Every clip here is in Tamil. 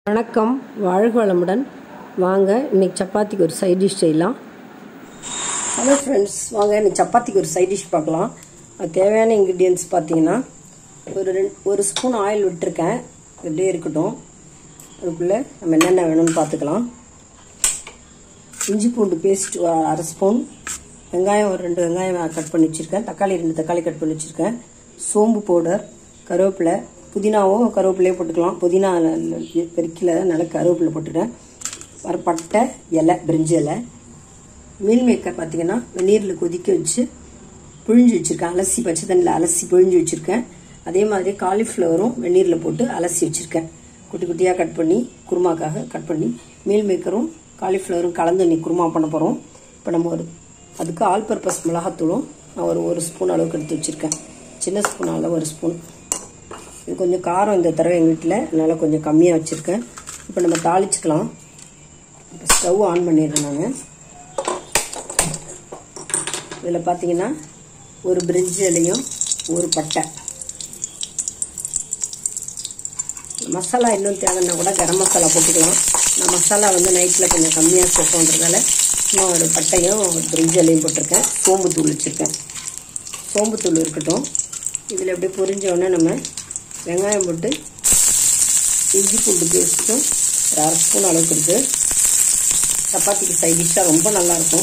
வணக்கம் வாழ்க வளமுடன் வாங்க இன்னைக்கு சப்பாத்திக்கு ஒரு சைட் டிஷ் செய்யலாம் ஹலோ ஃப்ரெண்ட்ஸ் வாங்க இன்னைக்கு சப்பாத்திக்கு ஒரு சைட் டிஷ் பார்க்கலாம் அது தேவையான இன்க்ரீடியன்ஸ் பார்த்தீங்கன்னா ஒரு ரெண்டு ஒரு ஸ்பூன் ஆயில் விட்டுருக்கேன் இப்படியே இருக்கட்டும் அதுக்குள்ளே நம்ம என்னென்ன வேணும்னு பார்த்துக்கலாம் இஞ்சி பூண்டு பேஸ்ட் அரை ஸ்பூன் வெங்காயம் ஒரு ரெண்டு வெங்காயம் கட் பண்ணி வச்சுருக்கேன் தக்காளி ரெண்டு தக்காளி கட் பண்ணி வச்சுருக்கேன் சோம்பு பவுடர் கருவேப்பிலை புதினாவோ கருவேப்பிலையோ போட்டுக்கலாம் புதினா பெருக்கில் நல்ல கருவேப்பிலை போட்டுட்டேன் வர பட்டை இலை பிரிஞ்சு இலை மீல் மேக்கர் பார்த்தீங்கன்னா வெந்நீரில் கொதிக்க வச்சு புழிஞ்சு வச்சுருக்கேன் அலசி பச்சை தண்ணியில் அலசி புழிஞ்சு வச்சுருக்கேன் அதே மாதிரி காலிஃப்ளவரும் வெந்நீரில் போட்டு அலசி வச்சுருக்கேன் குட்டி குட்டியாக கட் பண்ணி குருமாக்காக கட் பண்ணி மீல் மேக்கரும் காலிஃப்ளவரும் கலந்து இன்னைக்கு குருமா பண்ண போகிறோம் இப்போ நம்ம ஒரு அதுக்கு ஆல் பர்பஸ் மிளகாத்தூளும் நான் ஒரு ஒரு ஸ்பூன் அளவுக்கு எடுத்து வச்சுருக்கேன் சின்ன ஸ்பூனால் ஒரு ஸ்பூன் இது கொஞ்சம் காரம் இந்த தடவை எங்கள் வீட்டில் அதனால் கொஞ்சம் கம்மியாக வச்சுருக்கேன் இப்போ நம்ம தாளிச்சுக்கலாம் இப்போ ஸ்டவ் ஆன் பண்ணிடுறேன் நான் இதில் பார்த்தீங்கன்னா ஒரு பிரிட்ஜ் இலையும் ஒரு பட்டை மசாலா இன்னும் தேவைன்னா கூட கரம் மசாலா போட்டுக்கலாம் நான் மசாலா வந்து நைட்டில் கொஞ்சம் கம்மியாக சேர்ப்போன்றதால சும்மா ஒரு பட்டையும் ஒரு பிரிஞ்சி இலையும் போட்டிருக்கேன் சோம்பு தூள் வச்சுருக்கேன் சோம்பு தூள் இருக்கட்டும் இதில் அப்படியே பொரிஞ்ச உடனே நம்ம வெங்காயம் போட்டு இஞ்சி பூண்டு பேஸ்ட்டும் ஒரு அரை ஸ்பூன் அளவுக்கு இருக்குது சப்பாத்திக்கு சைட் டிஷ்ஷாக ரொம்ப நல்லாயிருக்கும்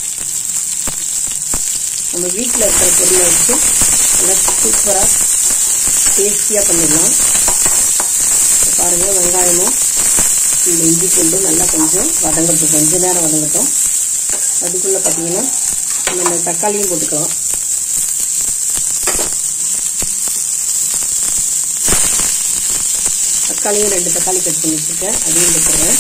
நம்ம வீட்டில் இருக்கிற பொருளை வச்சு நல்லா சூப்பராக டேஸ்டியாக பண்ணிடலாம் பாருங்கள் வெங்காயமும் இந்த இஞ்சி பூண்டு நல்லா கொஞ்சம் வதங்கட்டும் கொஞ்ச நேரம் வதங்கட்டும் அதுக்குள்ளே பார்த்தீங்கன்னா நம்ம தக்காளியும் போட்டுக்கலாம் தக்காளியும் ரெண்டு தக்காளி கட் பண்ணி வச்சுருக்கேன் அதையும் போட்டுருவேன்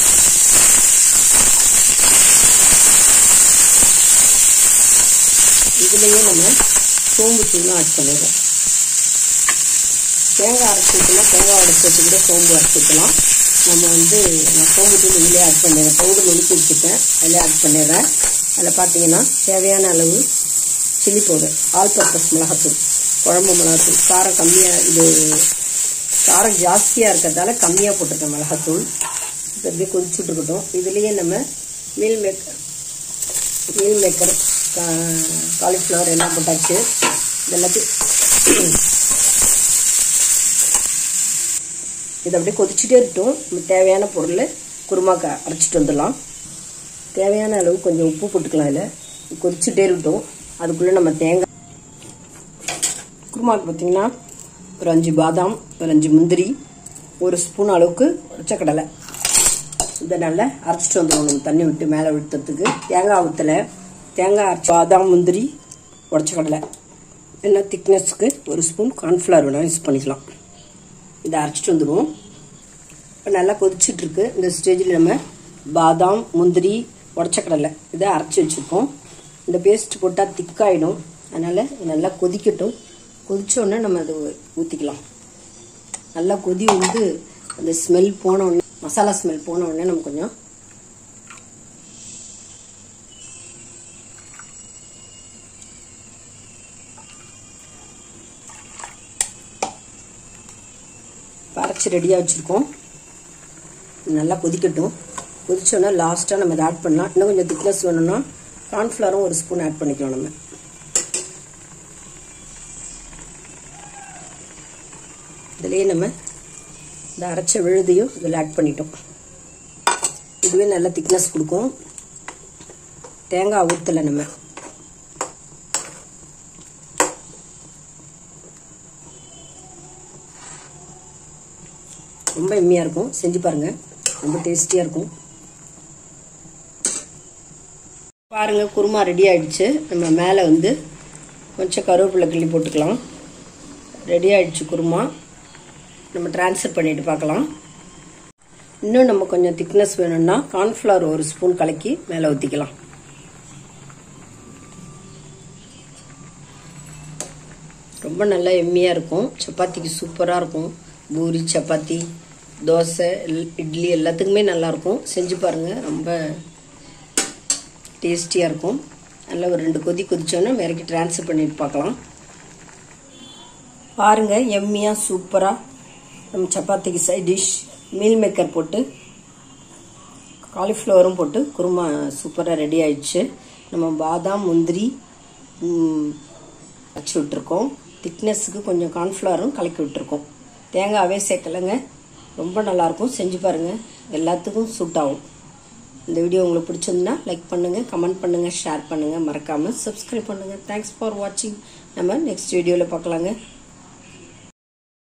இதுலேயே நம்ம சோம்பு தூளும் ஆட் பண்ணிடுறோம் தேங்காய் அரைச்சி ஊற்றலாம் தேங்காய் அரைச்சி வச்சு கூட சோம்பு அரைச்சி ஊற்றலாம் நம்ம வந்து நான் சோம்பு தூள் இதிலே ஆட் பண்ணிடுறேன் பவுடர் நுணுக்கி வச்சுருக்கேன் அதிலே ஆட் பண்ணிடுறேன் அதில் பார்த்தீங்கன்னா தேவையான அளவு சில்லி பவுடர் ஆல் பர்பஸ் மிளகாத்தூள் குழம்பு மிளகாத்தூள் காரம் கம்மியாக இது காரம் ஜாஸ்தியாக இருக்கிறதால கம்மியாக போட்டிருக்கேன் மிளகாத்தூள் இப்போ அப்படியே கொதிச்சுட்டு இருக்கட்டும் இதுலேயே நம்ம meal maker meal maker cauliflower எல்லாம் போட்டாச்சு இதெல்லாத்தையும் இது அப்படியே கொதிச்சுட்டே இருக்கட்டும் நம்ம தேவையான பொருள் குருமாக்க அரைச்சிட்டு வந்துடலாம் தேவையான அளவு கொஞ்சம் உப்பு போட்டுக்கலாம் இதில் கொதிச்சுட்டே இருக்கட்டும் அதுக்குள்ளே நம்ம தேங்காய் குருமாக்கு பார்த்தீங்கன்னா ஒரு அஞ்சு பாதாம் ஒரு அஞ்சு முந்திரி ஒரு ஸ்பூன் அளவுக்கு உடச்சக்கடலை இதை நல்லா அரைச்சிட்டு வந்துடுவோம் நம்ம தண்ணி விட்டு மேலே விழுத்துறதுக்கு தேங்காய் ஊற்றலை தேங்காய் அரைச்சி பாதாம் முந்திரி உடச்சக்கடலை என்ன திக்னஸ்க்கு ஒரு ஸ்பூன் கார்ன்ஃப்ளவர் வேணால் யூஸ் பண்ணிக்கலாம் இதை அரைச்சிட்டு வந்துடுவோம் இப்போ நல்லா கொதிச்சுட்ருக்கு இந்த ஸ்டேஜில் நம்ம பாதாம் முந்திரி உடச்சக்கடலை இதை அரைச்சி வச்சுருக்கோம் இந்த பேஸ்ட் போட்டால் திக்காயிடும் அதனால் நல்லா கொதிக்கட்டும் கொதிச்சோடனே நம்ம அதை ஊற்றிக்கலாம் நல்லா கொதி வந்து அந்த ஸ்மெல் போன உடனே மசாலா ஸ்மெல் போன உடனே நம்ம கொஞ்சம் அரைச்சி ரெடியாக வச்சுருக்கோம் நல்லா கொதிக்கட்டும் கொதிச்சோன்னா லாஸ்ட்டாக நம்ம இதை ஆட் பண்ணலாம் இன்னும் கொஞ்சம் திக்னஸ் வேணும்னா கார்ன்ஃப்ளவரும் ஒரு ஸ்பூன் ஆட் பண்ணிக்கலாம் நம்ம இதுலேயே நம்ம இந்த அரைச்ச விழுதையும் இதில் ஆட் பண்ணிட்டோம் இதுவே நல்ல திக்னஸ் கொடுக்கும் தேங்காய் ஊற்றலை நம்ம ரொம்ப எம்மியாக இருக்கும் செஞ்சு பாருங்கள் ரொம்ப டேஸ்டியாக இருக்கும் பாருங்கள் குருமா ரெடி ஆயிடுச்சு நம்ம மேலே வந்து கொஞ்சம் கருவேப்பிலை கிள்ளி போட்டுக்கலாம் ரெடி ஆயிடுச்சு குருமா நம்ம ட்ரான்ஸ்ஃபர் பண்ணிட்டு பார்க்கலாம் இன்னும் நம்ம கொஞ்சம் திக்னஸ் வேணும்னா கார்ன்ஃப்ளவர் ஒரு ஸ்பூன் கலக்கி மேலே ஊற்றிக்கலாம் ரொம்ப நல்லா எம்மியாக இருக்கும் சப்பாத்திக்கு சூப்பராக இருக்கும் பூரி சப்பாத்தி தோசை இட்லி எல்லாத்துக்குமே நல்லாயிருக்கும் செஞ்சு பாருங்கள் ரொம்ப டேஸ்டியாக இருக்கும் நல்லா ஒரு ரெண்டு கொதி கொதிச்சோன்னே வேறைக்கு ட்ரான்ஸ்ஃபர் பண்ணிட்டு பார்க்கலாம் பாருங்கள் எம்மியாக சூப்பராக நம்ம சப்பாத்திக்கு சைட் டிஷ் மீல் மேக்கர் போட்டு காலிஃப்ளவரும் போட்டு குருமா சூப்பராக ரெடி ஆயிடுச்சு நம்ம பாதாம் முந்திரி ம், வச்சு விட்டுருக்கோம் திக்னஸுக்கு கொஞ்சம் கார்ன்ஃப்ளவரும் கலக்கி விட்டுருக்கோம் தேங்காவே சேர்க்கலைங்க ரொம்ப நல்லாயிருக்கும் செஞ்சு பாருங்கள் எல்லாத்துக்கும் சூட் ஆகும் இந்த வீடியோ உங்களுக்கு பிடிச்சிருந்தா லைக் பண்ணுங்கள் கமெண்ட் பண்ணுங்கள் ஷேர் பண்ணுங்கள் மறக்காமல் சப்ஸ்கிரைப் பண்ணுங்கள் தேங்க்ஸ் ஃபார் வாட்சிங் நம்ம நெக்ஸ்ட் வீடியோவில் பார்க்கலாங்க